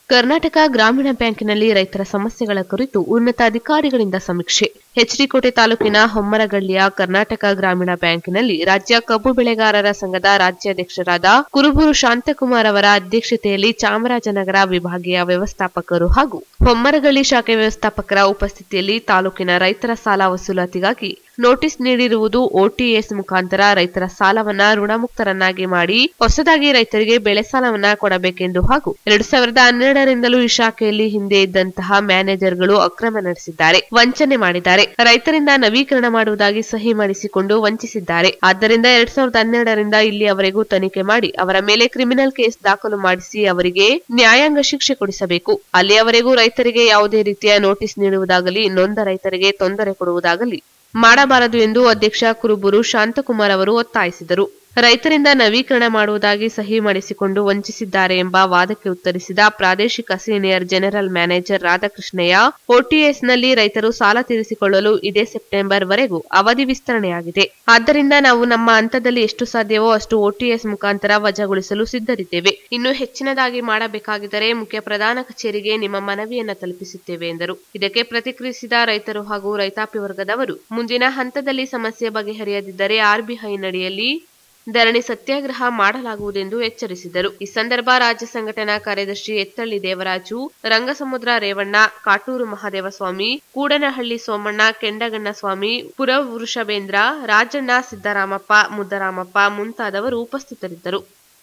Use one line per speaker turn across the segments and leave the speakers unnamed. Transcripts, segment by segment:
ಕರ್ನಾಟಕ ಗ್ರಾಮೀಣ ಬ್ಯಾಂಕಿನಲ್ಲಿ ರೈತರ ಸಮಸ್ಯೆಗಳ ಕುರಿತು ಉನ್ನತ ಅಧಿಕಾರಿಗಳಿಂದ ಸಮೀಕ್ಷೆ ಎಚ್ಡಿಕೋಟೆ ತಾಲೂಕಿನ ಹೊಮ್ಮರಗಳ್ಳಿಯ ಕರ್ನಾಟಕ ಗ್ರಾಮೀಣ ಬ್ಯಾಂಕಿನಲ್ಲಿ ರಾಜ್ಯ ಕಬ್ಬು ಬೆಳೆಗಾರರ ಸಂಘದ ರಾಜ್ಯಾಧ್ಯಕ್ಷರಾದ ಕುರುಬೂರು ಶಾಂತಕುಮಾರ್ ಅವರ ಅಧ್ಯಕ್ಷತೆಯಲ್ಲಿ ಚಾಮರಾಜನಗರ ವಿಭಾಗೀಯ ವ್ಯವಸ್ಥಾಪಕರು ಹಾಗೂ ಹೊಮ್ಮರಗಳ್ಳಿ ಶಾಖೆ ವ್ಯವಸ್ಥಾಪಕರ ಉಪಸ್ಥಿತಿಯಲ್ಲಿ ತಾಲೂಕಿನ ರೈತರ ಸಾಲ ವಸೂಲಾತಿಗಾಗಿ ನೋಟಿಸ್ ನೀಡಿರುವುದು ಒಟಿಎಸ್ ಮುಖಾಂತರ ರೈತರ ಸಾಲವನ್ನ ಋಣಮುಕ್ತರನ್ನಾಗಿ ಮಾಡಿ ಹೊಸದಾಗಿ ರೈತರಿಗೆ ಬೆಳೆ ಸಾಲವನ್ನ ಕೊಡಬೇಕೆಂದು ಹಾಗೂ ಎರಡು ಸಾವಿರದ ಹನ್ನೆರಡರಿಂದಲೂ ಈ ಶಾಖೆಯಲ್ಲಿ ಹಿಂದೆ ಇದ್ದಂತಹ ಮ್ಯಾನೇಜರ್ಗಳು ಅಕ್ರಮ ನಡೆಸಿದ್ದಾರೆ ವಂಚನೆ ಮಾಡಿದ್ದಾರೆ ರೈತರಿಂದ ನವೀಕರಣ ಮಾಡುವುದಾಗಿ ಸಹಿ ಮಾಡಿಸಿಕೊಂಡು ವಂಚಿಸಿದ್ದಾರೆ ಆದ್ದರಿಂದ ಎರಡ್ ಸಾವಿರದ ಹನ್ನೆರಡರಿಂದ ಇಲ್ಲಿಯವರೆಗೂ ತನಿಖೆ ಮಾಡಿ ಅವರ ಮೇಲೆ ಕ್ರಿಮಿನಲ್ ಕೇಸ್ ದಾಖಲು ಮಾಡಿಸಿ ಅವರಿಗೆ ನ್ಯಾಯಾಂಗ ಶಿಕ್ಷೆ ಕೊಡಿಸಬೇಕು ಅಲ್ಲಿಯವರೆಗೂ ರೈತರಿಗೆ ಯಾವುದೇ ರೀತಿಯ ನೋಟಿಸ್ ನೀಡುವುದಾಗಲಿ ನೊಂದ ರೈತರಿಗೆ ತೊಂದರೆ ಕೊಡುವುದಾಗಲಿ ಮಾಡಬಾರದು ಎಂದು ಅಧ್ಯಕ್ಷ ಕುರುಬೂರು ಶಾಂತಕುಮಾರ್ ಅವರು ಒತ್ತಾಯಿಸಿದರು ರೈತರಿಂದ ನವೀಕರಣ ಮಾಡುವುದಾಗಿ ಸಹಿ ಮಾಡಿಸಿಕೊಂಡು ವಂಚಿಸಿದ್ದಾರೆ ಎಂಬ ವಾದಕ್ಕೆ ಉತ್ತರಿಸಿದ ಪ್ರಾದೇಶಿಕ ಸೀನಿಯರ್ ಜನರಲ್ ಮ್ಯಾನೇಜರ್ ರಾಧಾಕೃಷ್ಣಯ್ಯ ಒಟಿಎಸ್ನಲ್ಲಿ ರೈತರು ಸಾಲ ತೀರಿಸಿಕೊಳ್ಳಲು ಇದೇ ಸೆಪ್ಟೆಂಬರ್ ವರೆಗೂ ಅವಧಿ ವಿಸ್ತರಣೆಯಾಗಿದೆ ಆದ್ದರಿಂದ ನಾವು ನಮ್ಮ ಹಂತದಲ್ಲಿ ಎಷ್ಟು ಸಾಧ್ಯವೋ ಅಷ್ಟು ಒಟಿಎಸ್ ಮುಖಾಂತರ ವಜಾಗೊಳಿಸಲು ಸಿದ್ಧರಿದ್ದೇವೆ ಇನ್ನು ಹೆಚ್ಚಿನದಾಗಿ ಮಾಡಬೇಕಾಗಿದ್ದರೆ ಮುಖ್ಯ ಪ್ರಧಾನ ಕಚೇರಿಗೆ ನಿಮ್ಮ ಮನವಿಯನ್ನ ತಲುಪಿಸುತ್ತೇವೆ ಎಂದರು ಇದಕ್ಕೆ ಪ್ರತಿಕ್ರಿಯಿಸಿದ ರೈತರು ಹಾಗೂ ರೈತಾಪಿ ವರ್ಗದವರು ಮುಂದಿನ ಹಂತದಲ್ಲಿ ಸಮಸ್ಯೆ ಬಗೆಹರಿಯದಿದ್ದರೆ ಆರ್ಬಿಐನಡಿಯಲ್ಲಿ ಧರಣಿ ಸತ್ಯಾಗ್ರಹ ಮಾಡಲಾಗುವುದೆಂದು ಎಚ್ಚರಿಸಿದರು ಈ ಸಂದರ್ಭ ರಾಜ್ಯ ಸಂಘಟನಾ ಕಾರ್ಯದರ್ಶಿ ಎತ್ತಳ್ಳಿ ದೇವರಾಜು ರಂಗಸಮುದ್ರ ರೇವಣ್ಣ ಕಾಟೂರು ಮಹಾದೇವಸ್ವಾಮಿ ಕೂಡನಹಳ್ಳಿ ಸೋಮಣ್ಣ ಕೆಂಡಗಣ್ಣ ಸ್ವಾಮಿ ಪುರವೃಷಭೇಂದ್ರ ರಾಜಣ್ಣ ಸಿದ್ದರಾಮಪ್ಪ ಮುದ್ದರಾಮಪ್ಪ ಮುಂತಾದವರು ಉಪಸ್ಥಿತರಿದ್ದರು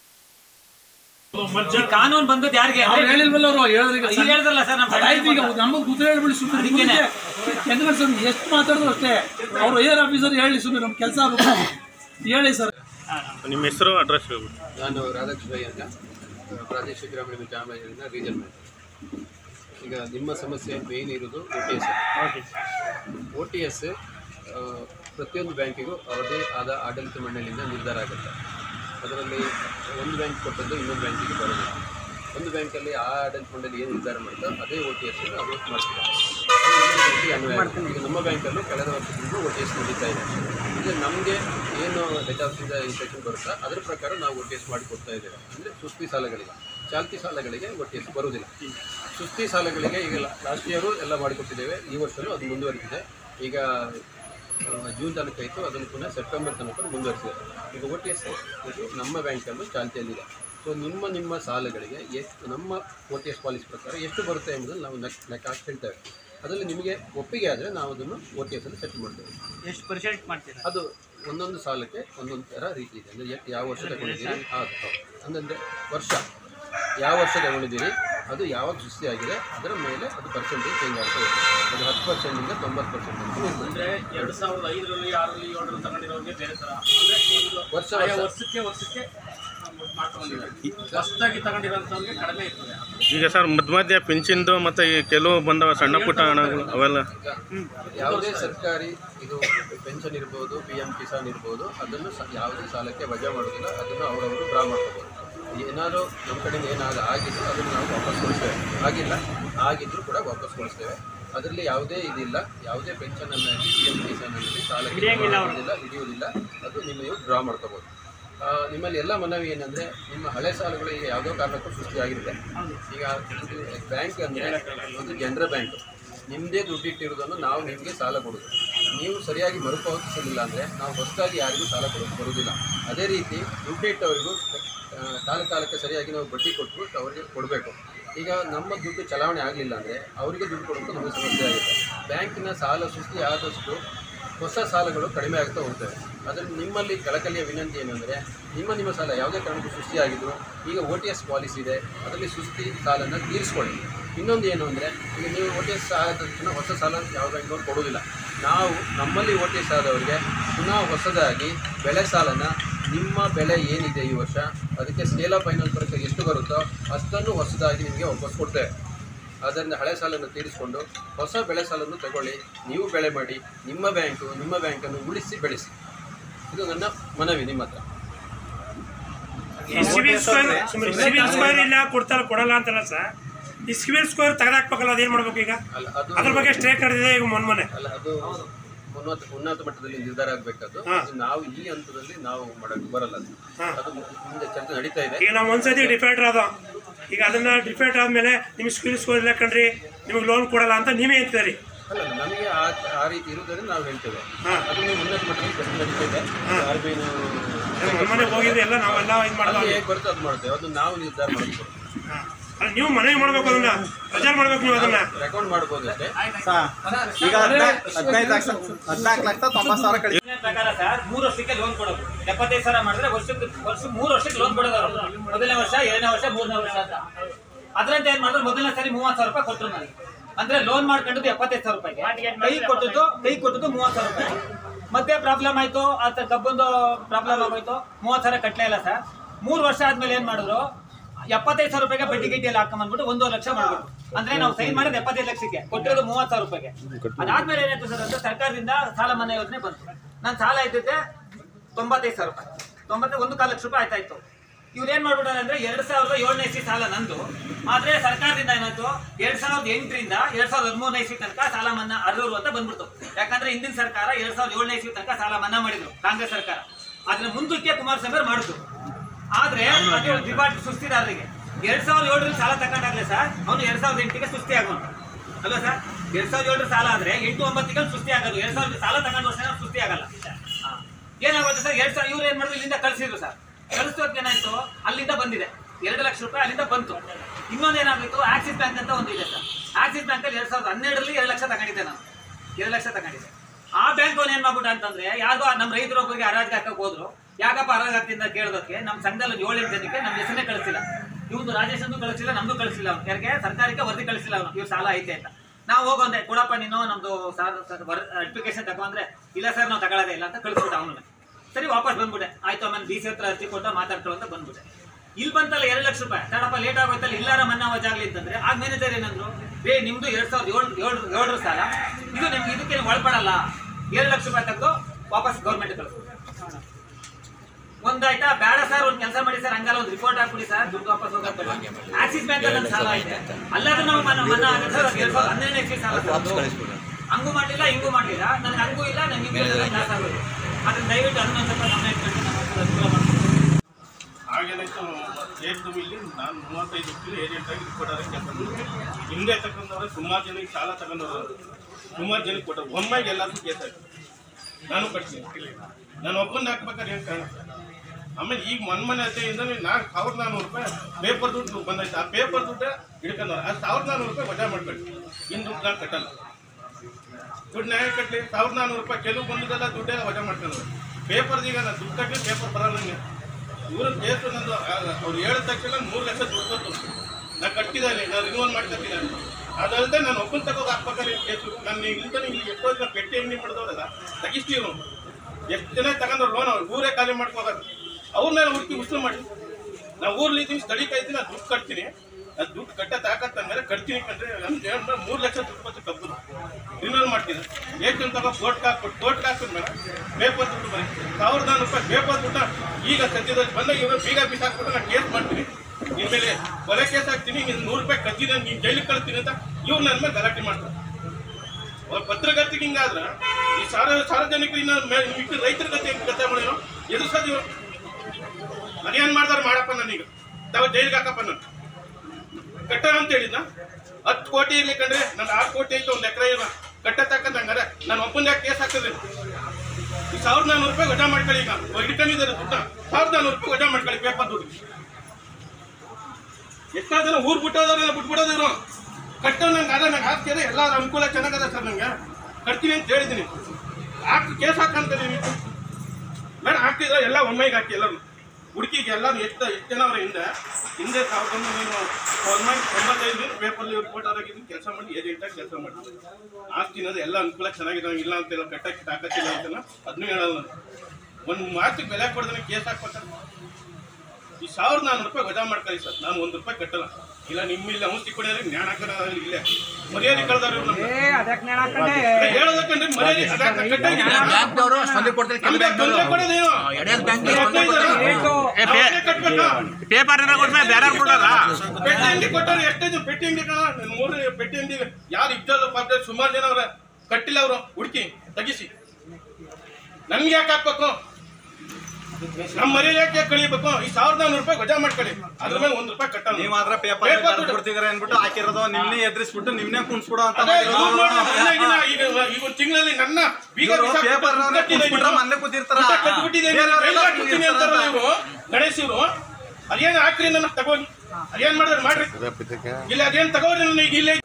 ಈ ಕಾನೂನು ಬಂದದ್ದು ಯಾರಿಗೆ
ಅವ್ರು ಹೇಳಿಲ್ವಲ್ಲ ಅವರು ಹೇಳಿದ್ರೆ
ಈಗ ಹೇಳಿದ್ರಲ್ಲ ಸರ್ ನಮ್ಮ
ಆಯ್ತು ಈಗ ನಮಗೆ ಗುದ್ರ ಹೇಳ್ಬಿಡಿ ಸುಮ್ಮನೆ
ಅದಕ್ಕೇನೆ.
ಚಂದ್ರಗಢ ಸರ್ ಎಷ್ಟು ಮಾತಾಡಿದ್ರು ಅಷ್ಟೇ ಅವ್ರು ಏರ್ ಆಫೀಸರ್ ಹೇಳಿ ಸುಮ್ಮನೆ ನಮ್ಮ ಕೆಲಸ ಹೇಳಿ ಸರ್
ನಿಮ್ಮ ಹೆಸರು ಅಡ್ರೆಸ್ ಹೇಳ್ಬಿಡಿ
ನಾನು ರಾಧಾಕೃಷ್ಣ ಅಂತ ಪ್ರಾದೇಶಿಕ ಗ್ರಾಮೀಣ ಚಾಮರಾಜನಗರ ರೀಜನ್ ಮ್ಯಾನೇಜರ್ ಈಗ ನಿಮ್ಮ ಸಮಸ್ಯೆ ಮೇನ್ ಇರೋದು O T S O T S ಪ್ರತಿಯೊಂದು ಬ್ಯಾಂಕಿಗೂ ಅವರದೇ ಆದ ಆಡಳಿತ ಮಂಡಳಿಯಿಂದ ನಿರ್ಧಾರ ಆಗುತ್ತೆ ಅದರಲ್ಲಿ ಒಂದು ಬ್ಯಾಂಕ್ ಕೊಟ್ಟದ್ದು ಇನ್ನೊಂದು ಬ್ಯಾಂಕಿಗೆ ಬರೋದಿಲ್ಲ ಒಂದು ಬ್ಯಾಂಕಲ್ಲಿ ಆ ಆಡಳಿತ ಮಂಡಳಿ ಏನು ನಿರ್ಧಾರ ಮಾಡುತ್ತೋ ಅದೇ ಒ ಟಿ ಎಸ್ ಅದು ಮಾಡ್ತೀವಿ ಅದು ಇನ್ನೊಂದು ಬ್ಯಾಂಕಿಗೆ ಅನ್ವಯ ಆಗುತ್ತೆ. ಈಗ ನಮ್ಮ ಬ್ಯಾಂಕಲ್ಲೂ ಕಳೆದ ವರ್ಷದಿಂದ ಒ ಟಿ ಎಸ್ ನಡೀತಾ ಇದೆ ಈಗ ನಮಗೆ ಏನು ಡೆಟ್ ಆಫ್ಸಿಂದ ಇನ್ಸ್ಟ್ರಕ್ಷನ್ ಬರುತ್ತಾ ಅದರ ಪ್ರಕಾರ ನಾವು ಒ ಟಿ ಎಸ್ ಮಾಡಿ ಕೊಡ್ತಾ ಇದ್ದೇವೆ ಅಂದರೆ ಸುಸ್ತಿ ಸಾಲಗಳಿಗೆ ಚಾಲ್ತಿ ಸಾಲಗಳಿಗೆ ಒ ಟಿ ಎಸ್ ಬರುವುದಿಲ್ಲ ಸುಸ್ತಿ ಸಾಲಗಳಿಗೆ ಈಗ ಲಾಸ್ಟ್ ಇಯರು ಎಲ್ಲ ಮಾಡಿಕೊಟ್ಟಿದ್ದೇವೆ ಈ ವರ್ಷವೂ ಅದು ಮುಂದುವರಿದಿದೆ ಈಗ ಆ, ಜೂನ್ ತನಕ ಇತ್ತು ಅದನ್ನು ಪುನಃ ಸೆಪ್ಟೆಂಬರ್ ತನಕ ಮುಂದುವರಿಸಿದೆ ಈಗ ಒ ಟಿ ಎಸ್ ಇದು ನಮ್ಮ ಬ್ಯಾಂಕಲ್ಲೂ ಚಾಲ್ತಿಯಲ್ಲಿದೆ ಸೊ ನಿಮ್ಮ ನಿಮ್ಮ ಸಾಲಗಳಿಗೆ ಎಷ್ಟು ನಮ್ಮ ಒ ಟಿ ಎಸ್ ಪಾಲಿಸಿ ಪ್ರಕಾರ ಎಷ್ಟು ಬರುತ್ತೆ ಎಂಬುದನ್ನು ನಾವು ಲೆಕ್ಕ ಲೆಕ್ಕ ಹಾಕಿ ಹೇಳ್ತೇವೆ ಅದರಲ್ಲಿ ನಿಮಗೆ ಒಪ್ಪಿಗೆ ಆದರೆ ನಾವು ಅದನ್ನು ಒ ಟಿ ಎಸ್ ಅಲ್ಲಿ ಸೆಟ್ ಮಾಡ್ತೇವೆ
ಎಷ್ಟು ಪರ್ಸೆಂಟ್ ಮಾಡ್ತೀರಾ
ಅದು ಒಂದೊಂದು ಸಾಲಕ್ಕೆ ಒಂದೊಂದು ಥರ ರೀತಿ ಇದೆ ಅಂದರೆ ಯಾವ ವರ್ಷ ತಗೊಂಡಿದ್ದೀರಿ ಅದು ಹೌದು ಅಂದರೆ ವರ್ಷ ಯಾವ ವರ್ಷ ತಗೊಂಡಿದ್ದೀರಿ ಅದು ಯಾವಾಗ ಸೃಷ್ಟಿಯಾಗಿದೆ ಅದರ ಮೇಲೆ ಅದು ಪರ್ಸೆಂಟೇಜ್ ಚೇಂಜ್ ಆಗ್ತಾ ಇದೆ ಅದು ಹತ್ತು ಪರ್ಸೆಂಟಿಂದ ತೊಂಬತ್ತು ಪರ್ಸೆಂಟ್ ಅಂತ ಇರ್ತದೆ.
ಅಂದ್ರೆ ಎರಡು ಸಾವಿರದ ಐದರಲ್ಲಿ ಆರರಲ್ಲಿ ಏಳರಲ್ಲಿ ತಗೊಂಡಿರೋರಿಗೆ ಬೇರೆ ತರ ಅಂದ್ರೆ ಒಂದು
ವರ್ಷ
ಆಯಾ
ವರ್ಷ.
ವರ್ಷಕ್ಕೆ ವರ್ಷಕ್ಕೆ ಮಾಡ್ಕೊಂಡಿದ್ದಾರೆ ಹೊಸದಾಗಿ ತಗೊಂಡಿರೋಂಥವ್ರಿಗೆ ಕಡಿಮೆ ಇರ್ತದೆ
ಈಗ ಸರ್ ಮಧ್ಯ ಮಧ್ಯ ಪಿಂಚಿಂದು ಮತ್ತು ಈ ಕೆಲವು ಬಂದವ ಸಣ್ಣ ಪುಟ್ಟ ಹಣಗಳು ಅವೆಲ್ಲ
ಯಾವುದೇ ಸರ್ಕಾರಿ ಇದು ಪೆನ್ಷನ್ ಇರ್ಬೋದು ಪಿ ಎಂ ಕಿಸಾನ್ ಇರ್ಬೋದು ಅದನ್ನು ಸ ಯಾವುದೇ ಸಾಲಕ್ಕೆ ವಜಾ ಮಾಡೋದಿಲ್ಲ ಅದನ್ನು ಅವರವರು ಡ್ರಾ ಮಾಡ್ಕೋಬೋದು ಏನಾದರೂ ನಮ್ಮ ಕಡೆಯಿಂದ ಏನಾದರೂ ಆಗಿದ್ದು ಅದನ್ನು ನಾವು ವಾಪಸ್ ಕೊಡಿಸ್ತೇವೆ ಆಗಿಲ್ಲ ಆಗಿದ್ದರೂ ಕೂಡ ವಾಪಸ್ ಕೊಡಿಸ್ತೇವೆ ಅದರಲ್ಲಿ ಯಾವುದೇ ಇದಿಲ್ಲ ಯಾವುದೇ ಪೆನ್ಷನನ್ನು ಪಿ ಎಂ ಕಿಸಾನಲ್ಲಿ ಸಾಲಕ್ಕೆ
ಹಿಡಿಯಂಗಿಲ್ಲ ಅವ್ರು.
ಹಿಡಿಯೋದಿಲ್ಲ ಹಿಡಿಯುವುದಿಲ್ಲ ಅದು ನಿಮ್ಮ ನೀವು ಡ್ರಾ ಮಾಡ್ಕೋಬೋದು ಆ, ನಿಮ್ಮಲ್ಲಿ ಎಲ್ಲ ಮನವಿ ಏನಂದರೆ ನಿಮ್ಮ ಹಳೆ ಸಾಲಗಳು ಈಗ ಯಾವುದೋ ಕಾರಣಕ್ಕೂ ಸೃಷ್ಟಿಯಾಗಿರುತ್ತೆ ಈಗ ಬ್ಯಾಂಕ್ ಅಂದರೆ ಒಂದು ಜನರ ಬ್ಯಾಂಕ್ ನಿಮ್ಮದೇ ದುಡ್ಡಿಟ್ಟಿರೋದನ್ನು ನಾವು ನಿಮಗೆ ಸಾಲ ಕೊಡೋದು ನೀವು ಸರಿಯಾಗಿ ಮರುಪಾವತಿಸಲಿಲ್ಲ ಅಂದರೆ ನಾವು ಹೊಸದಾಗಿ ಯಾರಿಗೂ ಸಾಲ ಕೊಡೋದು ಬರೋದಿಲ್ಲ ಅದೇ ರೀತಿ ದುಡ್ಡಿಟ್ಟವರಿಗೂ ಆ, ಕಾಲ ಕಾಲಕ್ಕೆ ಸರಿಯಾಗಿ ನಾವು ಬಡ್ಡಿ ಕೊಟ್ಟು ಅವರಿಗೆ ಕೊಡಬೇಕು ಈಗ ನಮ್ಮ ದುಡ್ಡು ಚಲಾವಣೆ ಆಗಲಿಲ್ಲ ಅಂದರೆ ಅವರಿಗೆ ದುಡ್ಡು ಕೊಡೋದು ನಮಗೆ ಸಮಸ್ಯೆ ಆಗುತ್ತೆ ಬ್ಯಾಂಕಿನ ಸಾಲ ಸೃಷ್ಟಿ ಆದಷ್ಟು ಹೊಸ ಸಾಲಗಳು ಕಡಿಮೆ ಆಗ್ತಾ ಹೋಗ್ತವೆ ಅದರಲ್ಲಿ ನಿಮ್ಮಲ್ಲಿ ಕಳಕಳಿಯ ವಿನಂತಿ ಏನಂದರೆ ನಿಮ್ಮ ನಿಮ್ಮ ಸಾಲ ಯಾವುದೇ ಕಾರಣಕ್ಕೂ ಸೃಷ್ಟಿಯಾಗಿದ್ರು ಈಗ ಒ ಟಿ ಎಸ್ ಪಾಲಿಸಿ ಇದೆ ಅದರಲ್ಲಿ ಸುಸ್ತಿ ಸಾಲನ ತೀರಿಸ್ಕೊಳ್ಳಿ ಇನ್ನೊಂದು ಏನು ಅಂದರೆ ಈಗ ನೀವು ಒ ಟಿ ಎಸ್ ಆದ ತಕ್ಷಣ ಹೊಸ ಸಾಲ ಯಾವ ಬ್ಯಾಂಕ್ನವ್ರು ಕೊಡೋದಿಲ್ಲ ನಾವು ನಮ್ಮಲ್ಲಿ ಒ ಟಿ ಎಸ್ ಆದವರಿಗೆ ಪುನಃ ಹೊಸದಾಗಿ ಬೆಳೆ ಸಾಲನ ನಿಮ್ಮ ಬೆಲೆ ಏನಿದೆ ಈ ವರ್ಷ ಅದಕ್ಕೆ ಸ್ಕೇಲ್ ಆಫ್ ಫೈನಾನ್ಸ್ ಪ್ರಕಾರ ಎಷ್ಟು ಬರುತ್ತೋ ಅಷ್ಟನ್ನು ಹೊಸದಾಗಿ ನಿಮಗೆ ವಾಪಸ್ ಕೊಡ್ತೇವೆ ಅದರಿಂದ ಹಳೆ ಸಾಲನ್ನು ತೀರಿಸಿಕೊಂಡು ಹೊಸ ಬೆಳೆ ಸಾಲನ್ನು ತಗೊಳ್ಳಿ ನೀವು ಬೆಳೆ ಮಾಡಿ ನಿಮ್ಮ ಬ್ಯಾಂಕು ನಿಮ್ಮ ಬ್ಯಾಂಕನ್ನು ಉಳಿಸಿ ಬೆಳೆಸಿ ಇದು ನನ್ನ ಮನವಿ ನಿಮ್ಮ ಹತ್ರ
ಈ ಸಿವಿಲ್ ಸ್ಕೋರ್ ಸಿವಿಲ್ ಸ್ಕೋರ್ ಇಲ್ಲ ಕೊಡ್ತಾರೆ ಕೊಡಲ್ಲ ಅಂತಲ್ಲ ಸರ್ ಈ ಸಿವಿಲ್ ಸ್ಕೋರ್ ತೆಗೆದಾಕ್ಬೇಕಲ್ಲ ಅದೇನು ಮಾಡ್ಬೇಕು ಈಗ
ಅಲ್ಲ ಅದು
ಅದ್ರ ಬಗ್ಗೆ ಸ್ಟ್ರೈಕ್ ನಡೆದಿದೆ ಈಗ ಮೊನ್ನೆ ಮೊನ್ನೆ
ಅಲ್ಲ ಅದು ಉನ್ನತ ಉನ್ನತ ಮಟ್ಟದಲ್ಲಿ ನಿರ್ಧಾರ ಆಗಬೇಕಾದ್ದು ನಾವು ಈ ಹಂತದಲ್ಲಿ ನಾವು ಮಾಡಕ್ ಬರಲ್ಲ ಅದು. ಅದು ಮುಂದೆ ಚರ್ಚೆ ನಡೀತಾ ಇದೆ
ಈಗ ನಾವು ಒಂದ್ಸತಿ ಡಿಫೆಕ್ಟ್ ಆದ ಈಗ ಅದನ್ನ ಡಿಫೆಕ್ಟ್ ಆದ್ಮೇಲೆ ನಿಮ್ಗೆ ಸ್ಕಿಲ್ ಸ್ಕೋರ್ ಇಲ್ಲ ಕಣ್ರಿ ನಿಮಗೆ ಲೋನ್ ಕೊಡಲ್ಲ ಅಂತ ನೀವೇ ಹೇಳ್ತೀರಿ
ಅಲ್ಲ ಅಲ್ಲ, ನಮಗೆ ಆ ಆ ರೀತಿ ಇರುವುದರಿಂದ ನಾವು ಹೇಳ್ತೇವೆ ಅದು ನೀವು ಉನ್ನತ ಮಟ್ಟದಲ್ಲಿ ಚರ್ಚೆ ನಡೀತಾ ಇದೆ ಆರ್ ಬಿ
ಮನೆಗೆ ಹೋಗಿದ್ರೆ ಎಲ್ಲ ನಾವೆಲ್ಲ ಇದು ಮಾಡೋದು
ಹೇಗೆ ಬರ್ತೋ ಅದು ಮಾಡ್ತೇವೆ ಅದು ನಾವು ನಿರ್ಧಾರ ಮಾಡ್ಬೋದು
ಹಾ. ಅಲ್ಲ ನೀವು ಮನೆಗೆ ಮಾಡ್ಬೇಕು ಅದನ್ನ ಪ್ರಚಾರ ಮಾಡ್ಬೇಕು ನೀವು ಅದನ್ನ
ರೆಕಾರ್ಡ್ ಮಾಡ್ಬೋದು ಅಷ್ಟೇ
ಈಗ ಹದಿನೈದು ಲಕ್ಷ ಹದಿನಾಲ್ಕು ಲಕ್ಷ ತೊಂಬತ್ತು ಸಾವಿರ ಕಳಿ
ಯೋಜನೆ ಪ್ರಕಾರ ಸರ್ ಮೂರು ವರ್ಷಕ್ಕೆ ಲೋನ್ ಕೊಡೋದು ಎಪ್ಪತ್ತೈದು ಸಾವಿರ ಮಾಡಿದ್ರೆ ವರ್ಷಕ್ಕೆ ವರ್ಷ ಮೂರು ವರ್ಷಕ್ಕೆ ಲೋನ್ ಕೊಡೋದು ಅವ್ರು. ಮೊದಲನೇ ವರ್ಷ ಎರಡನೇ ವರ್ಷ ಮೂರನೇ ವರ್ಷ ಅಂತ ಅದರಂತೆ ಏನ್ ಮಾಡಿದ್ರು ಮೊದಲನೇ ಸರಿ ಮೂವತ್ತು ಸಾವಿರ ರೂಪಾಯಿ ಕೊಟ್ಟರು ನನಗೆ ಅಂದ್ರೆ ಲೋನ್ ಮಾಡ್ಕೊಂಡದ್ದು ಎಪ್ಪತ್ತೈದು ಸಾವಿರ ರೂಪಾಯಿಗೆ ಕೈ ಕೊಟ್ಟದ್ದು ಕೈ ಕೊಟ್ಟದ್ದು ಮೂವತ್ತು ಸಾವಿರ ರೂಪಾಯಿ ಮತ್ತೆ ಪ್ರಾಬ್ಲಮ್ ಆಯ್ತು ಆತ ಕಬ್ಬೊಂದು ಪ್ರಾಬ್ಲಮ್ ಆಗೋಯ್ತು ಮೂವತ್ತು ಸಾವಿರ ಕಟ್ಟಲೇ ಇಲ್ಲ ಸರ್ ಮೂರು ವರ್ಷ ಆದ್ಮೇಲೆ ಏನ್ ಮಾಡಿದ್ರು ಎಪ್ಪತ್ತೈದು ಸಾವಿರ ರೂಪಾಯಿಗೆ ಬಡ್ಡಿ ಗಿಡ್ಡಿಯಲ್ಲಿ ಹಾಕೊಂಡ್ಬಂದ್ಬಿಟ್ಟು ಒಂದೂವರೆ ಲಕ್ಷ ಮಾಡ್ಬಿಟ್ಟು ಅಂದ್ರೆ ನಾವು ಸೈನ್ ಮಾಡಿದ್ರೆ ಎಪ್ಪತ್ತೈದು ಲಕ್ಷಕ್ಕೆ ಕೊಟ್ಟಿರೋದು ಮೂವತ್ತು ಸಾವಿರ ರೂಪಾಯಿಗೆ ಅದಾದ್ಮೇಲೆ ಏನಾಯ್ತು ಸರ್ ಅಂದ್ರೆ ಸರ್ಕಾರದಿಂದ ಸಾಲ ಮನ್ನಾ ಯೋಜನೆ ಬಂತು ನನ್ನ ಸಾಲ ಇದ್ದಿದ್ದೆ ತೊಂಬತ್ತೈದು ಸಾವಿರ ರೂಪಾಯಿ ತೊಂಬತ್ತೈದು ಒಂದು ಕಾಲು ಲಕ್ಷ ರೂಪಾಯಿ ಆಯ್ತಾಯ್ತು ಇವ್ರು ಏನ್ ಮಾಡ್ಬಿಟ್ಟಾರೆ ಅಂದ್ರೆ ಎರಡ್ ಸಾವಿರದ ಏಳನೇ ಇಸ್ವಿ ಸಾಲ ನಂದು ಆದ್ರೆ ಸರ್ಕಾರದಿಂದ ಏನಾಯ್ತು ಎರಡ್ ಸಾವಿರದ ಎಂಟರಿಂದ ಎರಡ್ ಸಾವಿರದ ಹದಿಮೂರನೇ ಇಸ್ವಿ ತನಕ ಸಾಲ ಮನ್ನಾ ಅರ್ಹರು ಅಂತ ಬಂದ್ಬಿಡ್ತು ಯಾಕಂದ್ರೆ ಹಿಂದಿನ ಸರ್ಕಾರ ಎರಡ್ ಸಾವಿರದ ಏಳನೇ ಇಸ್ವಿ ತನಕ ಸಾಲ ಮನ್ನಾ ಮಾಡಿದ್ರು ಕಾಂಗ್ರೆಸ್ ಸರ್ಕಾರ ಅದನ್ನ ಮುಂದಕ್ಕೆ ಕುಮಾರಸ್ವಾಮಿ ಅವ್ರು ಮಾಡಿದ್ರು ಆದ್ರೆ ಅದು ಡಿಪಾರ್ಟ್ ಸುಸ್ತಿದಾರರಿಗೆ ಎರಡ್ ಸಾವಿರದ ಏಳರಲ್ಲಿ ಸಾಲ ತಗೊಂಡಾಗ್ಲೇ ಸರ್ ಅವನು ಎರಡ್ ಸಾವಿರದ ಎಂಟಿಗೆ ಸುಸ್ತಿ ಆಗೋನು ಅಲ್ವಾ ಸರ್ ಎರಡ್ ಸಾವಿರದ ಏಳರ ಸಾಲ ಆದ್ರೆ ಎಂಟು ಒಂಬತ್ತಿಗೆ ಸುಸ್ತಿ ಆಗೋದು ಎರಡ್ ಸಾವಿರದ ಸಾಲ ತಗೊಂಡ ವರ್ಷ ಸುಸ್ತಿ ಆಗಲ್ಲ ಹಾ. ಏನಾಗುತ್ತೆ ಸರ್ ಎರಡ್ ಸಾವಿರ ಇವ್ರು ಏನ್ ಮಾಡಿದ್ರು ಇಲ್ಲಿಂದ ಕಳಿಸಿದ್ರು ಸರ್ ಕಳಿಸೋಕೆ ಏನಾಯ್ತು ಅಲ್ಲಿಂದ ಬಂದಿದೆ ಎರಡು ಲಕ್ಷ ರೂಪಾಯಿ ಅಲ್ಲಿಂದ ಬಂತು ಇನ್ನೊಂದು ಏನಾಗಿತ್ತು ಆಕ್ಸಿಸ್ ಬ್ಯಾಂಕ್ ಅಂತ ಒಂದು ಇದೆ ಸರ್ ಆಕ್ಸಿಸ್ ಬ್ಯಾಂಕ್ ಅಲ್ಲಿ ಎರಡ್ ಸಾವಿರದ ಹನ್ನೆರಡರಲ್ಲಿ ಎರಡು ಲಕ್ಷ ತಗೊಂಡಿದ್ದೆ ನಾನು ಎರಡು ಲಕ್ಷ ತಗೊಂಡಿದ್ದೆ ಆ ಬ್ಯಾಂಕ್ ಅವ್ನು ಏನ್ ಮಾಡ್ಬಿಟ್ಟ ಅಂತಂದ್ರೆ ಯಾರಿಗೋ ನಮ್ಮ ರೈತರೊಬ್ಬರಿಗೆ ಹರಾಜ್ ಹಾಕಕ್ ಹೋದ್ರು ಯಾಕಪ್ಪ ಹರಾಜ್ ಹಾಕ್ತಿಂದ ಕೇಳೋದಕ್ಕೆ ನಮ್ಮ ಸಂಘದಲ್ಲಿ ಒಂದು ಏಳೆಂಟು ಜನಕ್ಕೆ ನಮ್ಮ ಹೆಸರನ್ನೇ ಕಳಿಸಿಲ್ಲ ಇವ್ನು ರಾಜೇಶಂದು ಕಳಿಸಿಲ್ಲ ನಮ್ದು ಕಳಿಸಿಲ್ಲ ಅವ್ನು ಯಾರಿಗೆ ಸರ್ಕಾರಕ್ಕೆ ವರದಿ ಕಳಿಸಿಲ್ಲ ಅವನು ಇವ್ರು ಸಾಲ ಐತೆ ಅಂತ ನಾವು ಹೋಗೋಂದೆ ಕೊಡಪ್ಪ ನೀನು ನಮ್ದು ಅಪ್ಲಿಕೇಶನ್ ತಗೊಂಡ್ರೆ ಇಲ್ಲ ಸರ್ ನಾವು ತಗೊಳ್ಳೋದೇ ಇಲ್ಲ ಅಂತ ಕಳಿಸ್ಬಿಟ್ಟ ಅವನು ಸರಿ ವಾಪಸ್ ಬಂದ್ಬಿಟ್ಟೆ ಆಯ್ತು ಆಮೇಲೆ ಡಿ ಸಿ ಹತ್ರ ಅರ್ಜಿ ಕೊಟ್ಟು ಮಾತಾಡ್ಕೊಳ್ಳೋ ಅಂತ ಬಂದ್ಬಿಟ್ಟೆ ಇಲ್ಲಿ ಬಂತಲ್ಲ ಎರಡು ಲಕ್ಷ ರೂಪಾಯಿ ತಡಪ್ಪ ಲೇಟ್ ಆಗೋಯ್ತಲ್ಲ ಇಲ್ಲಾರ ಮನ್ನಾ ವಜಾಗ್ಲಿ ಅಂತಂದ್ರೆ ಆಗ ಮ್ಯಾನೇಜರ್ ಏನಂದ್ರು ಬೇ ನಿಮ್ದು ಎರಡ್ ಸಾವಿರದ ಏಳು ಏಳು ಏಳರ ಸಾಲ ಇದು ನಿಮ್ಗೆ ಇದಕ್ಕೆ ಒಳಪಡಲ್ಲ ಎರಡು ಲಕ್ಷ ರೂಪಾಯಿ ತೆಗೆದು ವಾಪಸ್ ಗೌರ್ಮೆಂಟ್ ಕಳಿಸ್ಬಿಟ್ಟು ಒಂದಾಯ್ತಾ ಬೇಡ ಸರ್ ಒಂದ್ ಕೆಲಸ ಮಾಡಿ ಸರ್ ಹಂಗಲ್ಲ ಒಂದು ರಿಪೋರ್ಟ್ ಹಾಕ್ಬಿಡಿ ಸರ್ ದುಡ್ಡು ವಾಪಸ್ ಹೋಗುತ್ತೆ ಆಕ್ಸಿಸ್ ಬ್ಯಾಂಕ್ ಅಲ್ಲಿ ಸಾಲ ಐತೆ ಅಲ್ಲಾದ್ರೂ ನಾವು ಮನ್ನಾ ಮನ್ನಾ ಆಗುತ್ತೆ ಸರ್ ಎರಡ್ ಸಾವಿರದ ಹನ್ನೆರಡನೇ ಇಸ್ವಿ ಸಾಲ ಸರ್ ಅದು. ಹಂಗೂ ಮಾಡ್ಲಿಲ್ಲ ಹಿಂಗೂ ಮಾಡ್ಲಿಲ್ಲ ನನ್ಗೆ ಹಂಗೂ ಇಲ್ಲ ನಂಗೆ ಹಿಂಗೂ ಇಲ್ಲ ಲಾಸ್ ಆಗೋದು ಅದನ್ನ ದಯವಿಟ್ಟು ಅದನ್ನೊಂದು ಸ್ವಲ್ಪ ಗಮನ ಇಟ್ಕೊಂಡು ನಮ್ಮ ಹತ್ರ ಅನುಕೂಲ ಮಾಡ್ಕೊಡಿ.
ಹಾಗೇನಾಯ್ತು ಏಟ್ ಇಲ್ಲಿ ನಾನು ಮೂವತ್ತೈದು ವರ್ಷ ಏಜೆಂಟ್ ಆಗಿ ರಿಪೋರ್ಟರ್ ಕೆಲಸ ಮಾಡ್ತೀನಿ ಹಿಂದೆ ತಗೊಂಡವ್ರೆ ಸುಮಾರು ಜನಕ್ಕೆ ಸಾಲ ತಗೊಂಡವ್ರು ಸುಮಾರು ಜನಕ್ಕೆ ಕೊಟ್ಟರು ಒಮ್ಮೆಗೆ ಎಲ್ಲರಿಗೂ ಕೇಸ್ ಆಯ್ತು ನಾನು ಕಟ್ತೀನಿ ನಾನು ಒಬ್ಬನ ಹಾಕ್ಬೇಕಾದ್ರೆ ಏನು ಕಾರಣ ಆಮೇಲೆ ಈಗ ಮೊನ್ನೆ ಹತ್ತೆಯಿಂದ ನಾಲ್ಕು ಸಾವಿರದ ನಾನ್ನೂರು ರೂಪಾಯಿ ಪೇಪರ್ ದುಡ್ಡು ಬಂದೈತೆ ಆ ಪೇಪರ್ ದುಡ್ಡು ಹಿಡ್ಕೊಂಡವ್ರೆ ಆ ಸಾವಿರದ ನಾನ್ನೂರು ರೂಪಾಯಿ ವಜಾ ಮಾಡ್ಕೊಳ್ಳಿ ಇನ್ನು ದುಡ್ಡು ನಾನು ಕಟ್ಟಲ್ಲ ದುಡ್ಡು ನ್ಯಾಯ ಕಟ್ಟಲಿ ಸಾವಿರದ ನಾನ್ನೂರು ರೂಪಾಯಿ ಕೆಲವು ಬಂದಿದ್ದೆಲ್ಲ ದುಡ್ಡೆಲ್ಲ ವಜಾ ಮಾಡ್ಕೊಂಡ್ರು ಪೇಪರ್ದು ಈಗ ನಾನು ದುಡ್ಡು ಕಟ್ಟಲಿ ಪೇಪರ್ ಬರಲ್ಲ ನನಗೆ ಇವ್ರ ಕೇಸು ನಂದು ಅವ್ರು ಹೇಳಿದ ತಕ್ಷಣ ಮೂರು ಲಕ್ಷ ದುಡ್ಡು ಕೊಟ್ಟು ನಾನು ಕಟ್ಟಿದ್ದಾನೆ ನಾನು ರಿನ್ಯೂವಲ್ ಮಾಡ್ಕೊತೀನಿ ಅದಲ್ಲದೆ ನಾನು ಒಬ್ಬನ ತಗೋದು ಹಾಕ್ಬೇಕಾದ್ರೆ ಕೇಸು ನಾನು ಇಲ್ದಾನೆ ಇಲ್ಲಿ ಎಷ್ಟೋ ಜನ ಪೆಟ್ಟಿ ಅಂಗಡಿ ಮಾಡಿದವರಲ್ಲ ತಗಿಸ್ತೀವಿ ನಾವು ಎಷ್ಟು ಜನ ತಗೊಂಡ್ರು ಲೋನ್ ಅವ್ರು ಊರೇ ಖಾಲಿ ಮಾಡ್ಕೋಬೇಕು ಅವ್ರ ಮೇಲೆ ಹುಡುಕಿ ಉಸುಲು ಮಾಡಿ ನಾವು ಊರ್ಲಿ ಇದ್ದೀವಿ ಸ್ಟಡಿ ಕಾಯ್ತೀನಿ ನಾನು ದುಡ್ಡು ಕಟ್ತೀನಿ ಅದು ದುಡ್ಡು ಕಟ್ಟ ತಾಕತ್ತಂದ್ರೆ ಕಟ್ತೀನಿ ಕಂಡ್ರೆ ನಮ್ಗೆ ಮೂರು ಲಕ್ಷ ದುಡ್ಡು ಕೊಟ್ಟು ಕಬ್ಬು ರಿನ್ಯೂವಲ್ ಮಾಡ್ತೀನಿ ಏಕೆ ತಗೋ ಕೋರ್ಟ್ಗೆ ಹಾಕ್ಬಿಟ್ಟು ಕೋರ್ಟ್ಗೆ ಹಾಕಿದ್ಮೇಲೆ ಪೇಪರ್ ದುಡ್ಡು ಬರೀ ಸಾವಿರದ ನಾನ್ನೂರು ರೂಪಾಯಿ ಪೇಪರ್ ದುಡ್ಡು ಈಗ ಸದ್ಯದಲ್ಲಿ ಬಂದಾಗ ಇವರು ಬೀಗ ಬೀಸ್ ಹಾಕ್ಬಿಟ್ಟು ನಾನು ಕೇಸ್ ಮಾಡ್ತೀನಿ ನಿನ್ನ ಮೇಲೆ ಕೊಲೆ ಕೇಸ್ ಹಾಕ್ತೀನಿ ನೀನು ನೂರು ರೂಪಾಯಿ ಕಟ್ಟಿದ್ರೆ ನೀನು ಜೈಲಿಗೆ ಕಳಿಸ್ತೀನಿ ಅಂತ ಇವ್ರು ನನ್ನ ಮೇಲೆ ಗಲಾಟೆ ಮಾಡ್ತಾರೆ ಅವ್ರ ಪತ್ರಕರ್ತಿಗೆ ಹಿಂಗಾದ್ರೆ ಈ ಸಾರ ಸಾರ್ವಜನಿಕರಿನ ಮೇಲೆ ಮಿಕ್ಕ ರೈತರ ಗತಿ ಕತೆ ಮಾಡೇನೋ ಎದುರ್ಸೋದು ಇವರು ಅದೇನ್ ಮಾಡ್ದಾರೆ ಮಾಡಪ್ಪ ನನಗೆ ತಾವು ಜೈಲಿಗೆ ಹಾಕಪ್ಪ ನಾನು ಕಟ್ಟ ಅಂತ ಹೇಳಿದ್ನ ಹತ್ತು ಕೋಟಿ ಇರ್ಲಿ ಕಂಡ್ರೆ ನನ್ನ ಆರು ಕೋಟಿ ಐತೆ ಒಂದು ಎಕರೆ ಇಲ್ಲ ಕಟ್ಟ ತಕ್ಕಂತ ಹಂಗಾರೆ ನಾನು ಒಬ್ಬನ ಯಾಕೆ ಕೇಸ್ ಹಾಕಿದ್ರೆ ಈ ಸಾವಿರದ ನಾನ್ನೂರು ರೂಪಾಯಿ ವಜಾ ಮಾಡ್ಕೊಳ್ಳಿ ಈಗ ಹಿಡ್ಕೊಂಡಿದ್ದಾರೆ ದುಡ್ಡ ಸಾವಿರದ ನಾನ್ನೂರು ರೂಪಾಯಿ ವಜಾ ಮಾಡ್ಕೊಳ್ಳಿ ಪೇಪರ್ ದುಡ್ಡು ಎಷ್ಟೋ ಜನ ಊರ್ ಬಿಟ್ಟೋದವ್ರೆಲ್ಲ ಬಿಟ್ಬಿಡೋದು ಇವರು ಕಟ್ಟೋ ನಂಗೆ ಅದ ನಂಗೆ ಹಾಕ್ತಿದೆ ಎಲ್ಲ ಅನುಕೂಲ ಚೆನ್ನಾಗದ ಸರ್ ನಂಗೆ ಕಟ್ತೀನಿ ಅಂತ ಹೇಳಿದ್ದೀನಿ ಹಾಕಿ ಕೇಸ್ ಹಾಕಂತೀನಿ ನೀವು ಬೇಡ ಹಾಕಿದ್ರೆ ಎಲ್ಲ ಒಮ್ಮೆಗೆ ಹಾಕಿ ಎಲ್ಲರೂ ಹುಡುಕಿಗೆ ಎಲ್ಲರೂ ಎಷ್ಟು ಎಷ್ಟು ಜನ ಅವ್ರ ಹಿಂದೆ ಹಿಂದೆ ಸಾವಿರದ ಒಂಬೈನೂರ ಒಂಬೈನೂರ ತೊಂಬತ್ತೈದು ಪೇಪರ್ಲಿ ರಿಪೋರ್ಟರ್ ಆಗಿದ್ದು ಕೆಲಸ ಮಾಡಿ ಏಜೆಂಟಾಗಿ ಕೆಲಸ ಮಾಡಿ ಆಸ್ತಿ ಅನ್ನೋದು ಎಲ್ಲ ಅನುಕೂಲ ಚೆನ್ನಾಗಿದೆ ಇಲ್ಲ ಅಂತೆಲ್ಲ ಕಟ್ಟಕ್ಕೆ ತಾಕತ್ತಿಲ್ಲ ಅಂತಲ್ಲ ಅದನ್ನೂ ಹೇಳಲ್ಲ ನಾನು. ಒಂದು ಮಾತಿಗೆ ಬೆಲೆ ಕೊಡ್ದೇ ಕೇಸ್ ಹಾಕ್ಬೇಕಾರೆ ಈ ಸಾವಿರದ ನಾನ್ನೂರು ರೂಪಾಯಿ ವಜಾ ಮಾಡ್ಕೊಳ್ಳಿ ಸರ್ ನಾನು ಒಂದು ರೂಪಾಯಿ ಕಟ್ಟಲ್ಲ ಇಲ್ಲ ನಿಮ್ಮಿಲ್ಲ ಔಷಧಿ ಕೊಡಿಯೋರಿಗೆ ಜ್ಞಾನ ಹಾಕೋದಾಗಲಿ ಇಲ್ಲೇ ಮರ್ಯಾದೆ ಕಳೆದವ್ರು ಇವ್ರು ನಮ್ಗೆ ಅದೇ ಹೇಳೋದಕ್ಕಂದ್ರೆ ಮರ್ಯಾದೆ ಅದಾಕ ಕಟ್ಟಾಗಿಲ್ಲ. ನಮ್ಗೆ ತೊಂದ್ರೆ ಕೊಡೋದೇನು? ಹದಿನೈದು ಜನ. ಅವ್ರೇ ಕಟ್ಬೇಕಾ? ಪೇಪರ್ ಕೊಟ್ಮೇಲೆ ಬೇರೆ ಕೊಡೋದ
ಪೆಟ್ಟಿ ಅಂಗಡಿ ಕೊಟ್ಟವ್ರು ಎಷ್ಟೈದು ಪೆಟ್ಟಿ ಅಂಗಡಿ ಕಣ ಮೂರು ಪೆಟ್ಟಿ ಅಂಗಡಿ ಯಾರು ಇದ್ದಲ್ಲ ಪಾಪ ಸುಮಾರು ಜನ ಅವ್ರ ಕಟ್ಟಿಲ್ಲ ಅವರು ಹುಡುಕಿ ತೆಗಿಸಿ
ನಮ್ಗೆ ಯಾಕೆ ಹಾಕ್ಬೇಕು ನಮ್ಮ ಮರಿ ಯಾಕೆ ಕಳಿಬೇಕು ಈ ಸಾವಿರದ ನಾನ್ನೂರು ರೂಪಾಯಿ ವಜಾ ಮಾಡ್ಕೊಳ್ಳಿ ಅದ್ರ ಮೇಲೆ ಒಂದ್ ರೂಪಾಯಿ ಕಟ್ಟಲ್ಲ
ನೀವ್ ಮಾತ್ರ ಪೇಪರ್
Paper
ಬರ್ದು ಕೊಡ್ತಿದಾರೆ ಅನ್ಬಿಟ್ಟು ಹಾಕಿರೋದು ನಿಮ್ನೆ ಎದುರಿಸ್ಬಿಟ್ಟು ನಿಮ್ನೆ ಕುಣ್ಸ್ಬಿಡೋ ಅಂತ
ಅದೇ
ಮಾಡಿರೋದು.
ಇವ್ರು ನೋಡಿ ಮೊನ್ನೆಗಿನ ಈಗ ಈಗ ಒಂದು ತಿಂಗಳಲ್ಲಿ ನನ್ನ ಬೀಗ
ಇವ್ರು
ಬಿಸಾಕ್ಬಿಟ್ಟು
ಪೇಪರ್ ಅವ್ರನ್ನ
ಕಟ್ಟಿದ್ದಾರೆ
ಕುಣ್ಸ್ಬಿಟ್ರೆ
ಇವ್ರು.
ಮನೆ ಕೂತಿರ್ತಾರ.
ಊಟ ಕಟ್ಬಿಟ್ಟಿದ್ದಾರೆ,
ಬೇರೆಯವ್ರೆಲ್ಲ
ಕೈಲಾಗ್ ಕೂತೀನಿ ಅಂತಾರಲ್ಲ
ಇರ್ತಾರಲ್ಲ.
ಇವ್ರು ಗಣೇಶ್ ಇವ್ರು ಅದೇನ್ ಹಾಕ್ರಿ ನನ್ನ ತಗೋಗಿ ಅದೇನ್ ಮಾಡಿದ್ರೆ ಮಾಡ್ರಿ ಇಲ್ಲ ಅದೇನ್ ತಗೋರಿ ನನ್ನ ಈಗ ಇಲ್ಲೇ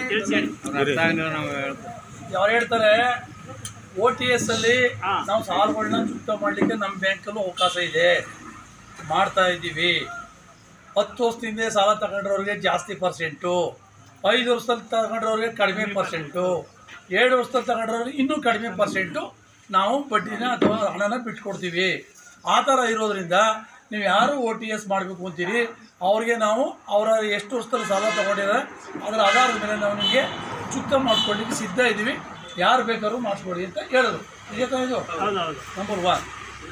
ಅವ್ರು ಹೇಳ್ತಾರೆ ಓ ಟಿ ಎಸ್ ಅಲ್ಲಿ ನಾವು ಸಾಲಗಳನ್ನ ಚುಕ್ತ ಮಾಡಲಿಕ್ಕೆ ನಮ್ಮ ಬ್ಯಾಂಕಲ್ಲೂ ಅವಕಾಶ ಇದೆ ಮಾಡ್ತಾ ಇದ್ದೀವಿ ಹತ್ತು ವರ್ಷದಿಂದ ಸಾಲ ತಗೊಂಡ್ರವ್ರಿಗೆ ಜಾಸ್ತಿ ಪರ್ಸೆಂಟು ಐದು ವರ್ಷದಲ್ಲಿ ತಗೊಂಡ್ರವ್ರಿಗೆ ಕಡಿಮೆ ಪರ್ಸೆಂಟು ಎರಡು ವರ್ಷದಲ್ಲಿ ತಗೊಂಡ್ರವ್ರಿಗೆ ಇನ್ನೂ ಕಡಿಮೆ ಪರ್ಸೆಂಟು ನಾವು ಬಡ್ಡಿನ ಅಥವಾ ಹಣನ ಬಿಟ್ಕೊಡ್ತೀವಿ ಆ ಥರ ಇರೋದ್ರಿಂದ ನೀವು ಯಾರು ಓ ಟಿ ಎಸ್ ಮಾಡಬೇಕು ಅಂತೀರಿ ಅವ್ರಿಗೆ ನಾವು ಅವರ ಎಷ್ಟು ವರ್ಷದಲ್ಲಿ ಸಾಲ ತಗೊಂಡಿದ್ದಾರೆ ಅದರ ಆಧಾರದ ಮೇಲೆ ನಾವು ನಿಮಗೆ ಚುಕ್ತ ಮಾಡ್ಕೊಳ್ಳಿಕ್ಕೆ ಸಿದ್ಧ ಇದ್ದೀವಿ ಯಾರು ಬೇಕಾದ್ರೂ ಮಾಡಿಸ್ಕೊಡಿ ಅಂತ ಹೇಳಿದ್ರು ಇದೇ ತಾನೇ ಇದು ನಂಬರ್ ಒನ್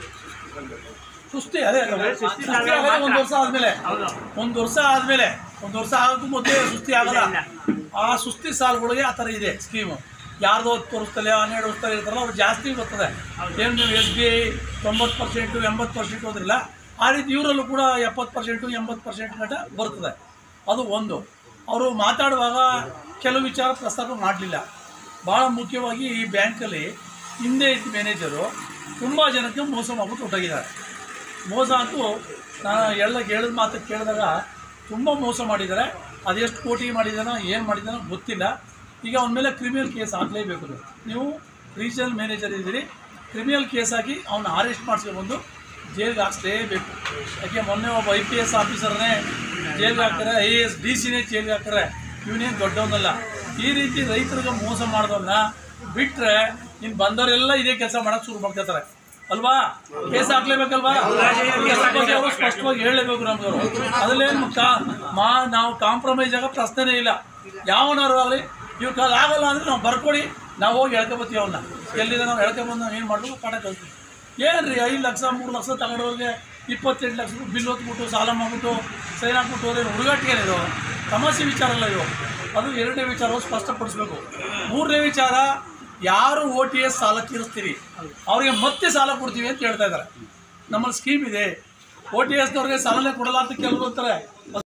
ಸುಸ್ತಿ ಅದೇ ಸುಸ್ತಿ ಆಗೋದೇ ಒಂದು ವರ್ಷ ಆದ್ಮೇಲೆ ಒಂದು ವರ್ಷ ಆದ್ಮೇಲೆ ಒಂದು ವರ್ಷ ಆಗೋಕ್ಕೂ ಮೊದಲೇ ಸುಸ್ತಿ ಆಗಲ್ಲ ಆ ಸುಸ್ತಿ ಸಾಲಗಳಿಗೆ ಆ ಥರ ಇದೆ ಸ್ಕೀಮು ಯಾರ್ದೋ ಹತ್ತು ವರ್ಷದಲ್ಲಿ ಹನ್ನೆರಡು ವರ್ಷದಲ್ಲಿ ಇರ್ತಾರಲ್ಲ ಅವ್ರು ಜಾಸ್ತಿ ಬರ್ತದೆ ಏನು ನೀವು ಎಸ್ ಬಿ ಐ ತೊಂಬತ್ತು ಪರ್ಸೆಂಟು ಎಂಬತ್ತು ಪರ್ಸೆಂಟ್ ಹೋದ್ರಿಲ್ಲ ಆ ರೀತಿ ಇವರಲ್ಲೂ ಕೂಡ ಎಪ್ಪತ್ತು ಪರ್ಸೆಂಟು ಎಂಬತ್ತು ಪರ್ಸೆಂಟ್ ಗಂಟ ಬರ್ತದೆ ಅದು ಒಂದು ಅವರು ಮಾತಾಡುವಾಗ ಕೆಲವು ವಿಚಾರ ಪ್ರಸ್ತಾಪ ಮಾಡಲಿಲ್ಲ ಭಾಳ ಮುಖ್ಯವಾಗಿ ಈ ಬ್ಯಾಂಕಲ್ಲಿ ಹಿಂದೆ ಇದ್ದ ಮ್ಯಾನೇಜರು ತುಂಬ ಜನಕ್ಕೆ ಮೋಸ ಮಾಡ್ಬಿಟ್ಟು ಹೊಟ್ಟೋಗಿದ್ದಾರೆ ಮೋಸ ಅಂತೂ ನಾನು ಎಲ್ಲ ಹೇಳಿದ ಮಾತು ಕೇಳಿದಾಗ ತುಂಬ ಮೋಸ ಮಾಡಿದ್ದಾರೆ ಅದೆಷ್ಟು ಕೋಟಿ ಮಾಡಿದಾನೋ ಏನು ಮಾಡಿದಾನೋ ಗೊತ್ತಿಲ್ಲ ಈಗ ಅವನ ಮೇಲೆ ಕ್ರಿಮಿನಲ್ ಕೇಸ್ ಹಾಕಲೇಬೇಕು ನೀವು. ನೀವು ರೀಜನಲ್ ಮ್ಯಾನೇಜರ್ ಇದ್ದೀರಿ ಕ್ರಿಮಿನಲ್ ಕೇಸ್ ಹಾಕಿ ಅವನ್ನ ಅರೆಸ್ಟ್ ಮಾಡಿಸ್ಕೊಂಡ್ಬಂದು ಜೈಲಿಗೆ ಹಾಕ್ಸ್ಲೇಬೇಕು ಯಾಕೆ ಮೊನ್ನೆ ಒಬ್ಬ ಐ ಪಿ ಎಸ್ ಆಫೀಸರ್ನೇ ಜೈಲಿಗೆ ಹಾಕ್ತಾರೆ ಐ ಎ ಎಸ್ ಡಿ ಸಿನೇ ಜೈಲಿಗೆ ಹಾಕ್ತಾರೆ ಇವನೇನು ದೊಡ್ಡವನಲ್ಲ ಈ ರೀತಿ ರೈತರಿಗೆ ಮೋಸ ಮಾಡಿದವನ್ನ ಬಿಟ್ಟರೆ ಇನ್ನು ಬಂದವರೆಲ್ಲ ಇದೇ ಕೆಲಸ ಮಾಡೋಕ್ಕೆ ಶುರು ಮಾಡ್ತಿರ್ತಾರೆ ಅಲ್ವಾ ಕೇಸ್ ಹಾಕ್ಲೇಬೇಕಲ್ವಾ ಕೇಸ್ ಹಾಕೋಕೆ ಅವರು ಸ್ಪಷ್ಟವಾಗಿ ಹೇಳಲೇಬೇಕು ನಮ್ಗವರು ಅದರಲ್ಲೇನು ಕಾ ಮಾ ನಾವು ಕಾಂಪ್ರಮೈಸ್ ಆಗೋ ಪ್ರಶ್ನೆನೇ ಇಲ್ಲ ಯಾವನಾರು ಆಗಲಿ ಇವ್ರ ಕಾಲ ಆಗಲ್ಲ ಅಂದ್ರೆ ನಾವು ಬರ್ಕೊಡಿ ನಾವು ಹೋಗಿ ಹೇಳ್ಕೊಬತ್ತೀವಿ ಅವನ್ನ ಎಲ್ಲಿದೆ ನಾವು ಹೇಳ್ಕೊಬಂದು ನಾವು ಏನು ಮಾಡಬೇಕು ಪಾಠ ಕಲ್ತೀವಿ ಏನು ರೀ ಐದು ಲಕ್ಷ ಮೂರು ಲಕ್ಷ ತಗೊಂಡವ್ರಿಗೆ ಇಪ್ಪತ್ತೆಂಟು ಲಕ್ಷ ಬಿಲ್ ಹೊತ್ಬಿಟ್ಟು ಸಾಲ ಮಾಡ್ಬಿಟ್ಟು ಸೈನ್ ಹಾಕ್ಬಿಟ್ಟು ಅವ್ರೇನು ಹುಡುಗಾಟಿಗೆ ಇದು ಸಮಸ್ಯೆ ವಿಚಾರ ಅಲ್ಲ ಇದು ಅದು ಎರಡನೇ ವಿಚಾರ ಸ್ಪಷ್ಟಪಡಿಸ್ಬೇಕು ಮೂರನೇ ವಿಚಾರ ಯಾರು ಓ ಟಿ ಎಸ್ ಸಾಲ ತೀರಿಸ್ತೀರಿ ಅವ್ರಿಗೆ ಮತ್ತೆ ಸಾಲ ಕೊಡ್ತೀವಿ ಅಂತ ಹೇಳ್ತಾ ಇದ್ದಾರೆ ನಮ್ಮಲ್ಲಿ ಸ್ಕೀಮ್ ಇದೆ ಓ ಟಿ ಎಸ್ನವ್ರಿಗೆ ಸಾಲನೇ ಕೊಡಲ್ಲ ಅಂತ ಕೆಲವರು ಅಂತಾರೆ